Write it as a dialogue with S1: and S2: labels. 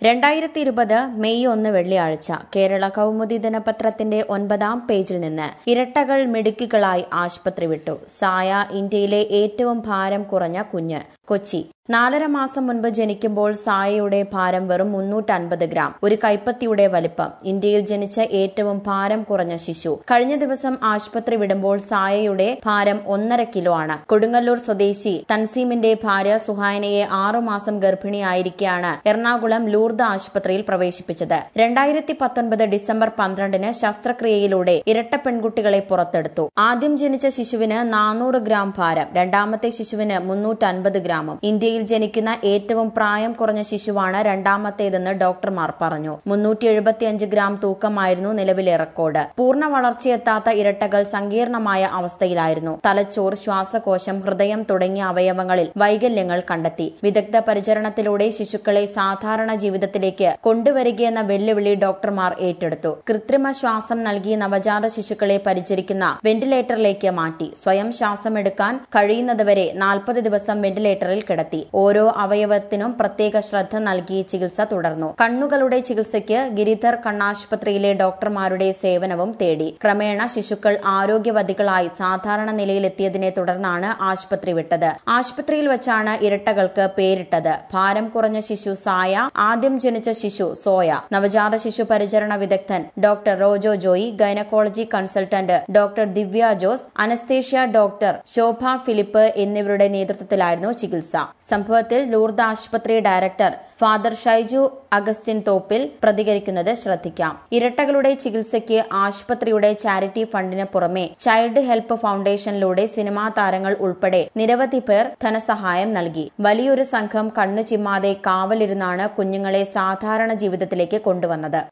S1: രണ്ടായിരത്തി ഇരുപത് മെയ് ഒന്ന് വെള്ളിയാഴ്ച കേരള കൗമുദി ദിനപത്രത്തിന്റെ ഒൻപതാം പേജിൽ നിന്ന് ഇരട്ടകൾ മിടുക്കികളായി ആശുപത്രി വിട്ടു സായ ഇന്ത്യയിലെ ഏറ്റവും ഭാരം കുറഞ്ഞ കുഞ്ഞ് കൊച്ചി നാലര മാസം മുൻപ് ജനിക്കുമ്പോൾ സായയുടെ ഭാരം വെറും മുന്നൂറ്റൻപത് ഗ്രാം ഒരു കൈപ്പത്തിയുടെ വലിപ്പം ഇന്ത്യയിൽ ജനിച്ച ഏറ്റവും ഭാരം കുറഞ്ഞ ശിശു കഴിഞ്ഞ ദിവസം ആശുപത്രി വിടുമ്പോൾ സായയുടെ ഭാരം ഒന്നര കിലോ ആണ് കൊടുങ്ങല്ലൂർ സ്വദേശി തൻസീമിന്റെ ഭാര്യ സുഹായനയെ ആറുമാസം ഗർഭിണിയായിരിക്കെയാണ് എറണാകുളം ലൂർദ് ആശുപത്രിയിൽ പ്രവേശിപ്പിച്ചത് രണ്ടായിരത്തി പത്തൊൻപത് ഡിസംബർ പന്ത്രണ്ടിന് ശസ്ത്രക്രിയയിലൂടെ ഇരട്ട പെൺകുട്ടികളെ പുറത്തെടുത്തു ആദ്യം ജനിച്ച ശിശുവിന് നാനൂറ് ഗ്രാം ഭാരം രണ്ടാമത്തെ ശിശുവിന് മുന്നൂറ്റൻപത് ഗ്രാമും ഇന്ത്യയിൽ ജനിക്കുന്ന ഏറ്റവും പ്രായം കുറഞ്ഞ ശിശുവാണ് രണ്ടാമത്തേതെന്ന് ഡോക്ടർമാർ പറഞ്ഞു മുന്നൂറ്റി എഴുപത്തിയഞ്ച് ഗ്രാം തൂക്കമായിരുന്നു നിലവിലെ റെക്കോർഡ് പൂർണ്ണ വളർച്ചയെത്താത്ത ഇരട്ടകൾ സങ്കീർണമായ അവസ്ഥയിലായിരുന്നു തലച്ചോർ ശ്വാസകോശം ഹൃദയം തുടങ്ങിയ അവയവങ്ങളിൽ വൈകല്യങ്ങൾ കണ്ടെത്തി വിദഗ്ധ പരിചരണത്തിലൂടെ ശിശുക്കളെ സാധാരണ ജീവിതത്തിലേക്ക് കൊണ്ടുവരികയെന്ന വെല്ലുവിളി ഡോക്ടർമാർ ഏറ്റെടുത്തു കൃത്രിമ ശ്വാസം നൽകി നവജാത ശിശുക്കളെ പരിചരിക്കുന്ന വെന്റിലേറ്ററിലേക്ക് മാറ്റി സ്വയം ശ്വാസമെടുക്കാൻ കഴിയുന്നതുവരെ നാൽപ്പത് ദിവസം വെന്റിലേറ്ററിൽ കിടത്തി ഓരോ അവയവത്തിനും പ്രത്യേക ശ്രദ്ധ നൽകി ചികിത്സ തുടർന്നു കണ്ണുകളുടെ ചികിത്സയ്ക്ക് ഗിരിധർ കണ്ണാശുപത്രിയിലെ ഡോക്ടർമാരുടെ സേവനവും തേടി ക്രമേണ ശിശുക്കൾ ആരോഗ്യവതികളായി സാധാരണ നിലയിലെത്തിയതിനെ തുടർന്നാണ് ആശുപത്രി വിട്ടത് ആശുപത്രിയിൽ വെച്ചാണ് ഇരട്ടകൾക്ക് പേരിട്ടത് ഭാരം കുറഞ്ഞ ശിശു സായ ആദ്യം ജനിച്ച ശിശു സോയ നവജാത ശിശു പരിചരണ വിദഗ്ധൻ doctor Rojo Joy gynaecology consultant doctor Divya Jose anaesthesia doctor Shobha Philip എന്നിവരുടെ നേതൃത്വത്തിലായിരുന്നു ചികിത്സ സംഭവത്തിൽ ലൂർദ് ആശുപത്രി ഡയറക്ടർ ഫാദർ ഷൈജു അഗസ്റ്റിൻ തോപ്പിൽ പ്രതികരിക്കുന്നത് ശ്രദ്ധിക്കാം ഇരട്ടകളുടെ ചികിത്സയ്ക്ക് ആശുപത്രിയുടെ ചാരിറ്റി ഫണ്ടിന് പുറമെ ചൈൽഡ് ഹെൽപ്പ് ഫൗണ്ടേഷനിലൂടെ സിനിമാ താരങ്ങൾ ഉൾപ്പെടെ നിരവധി പേർ ധനസഹായം നൽകി വലിയൊരു സംഘം കണ്ണു ചിമ്മാതെ കാവലിരുന്നാണ് കുഞ്ഞുങ്ങളെ സാധാരണ ജീവിതത്തിലേക്ക് കൊണ്ടുവന്നത്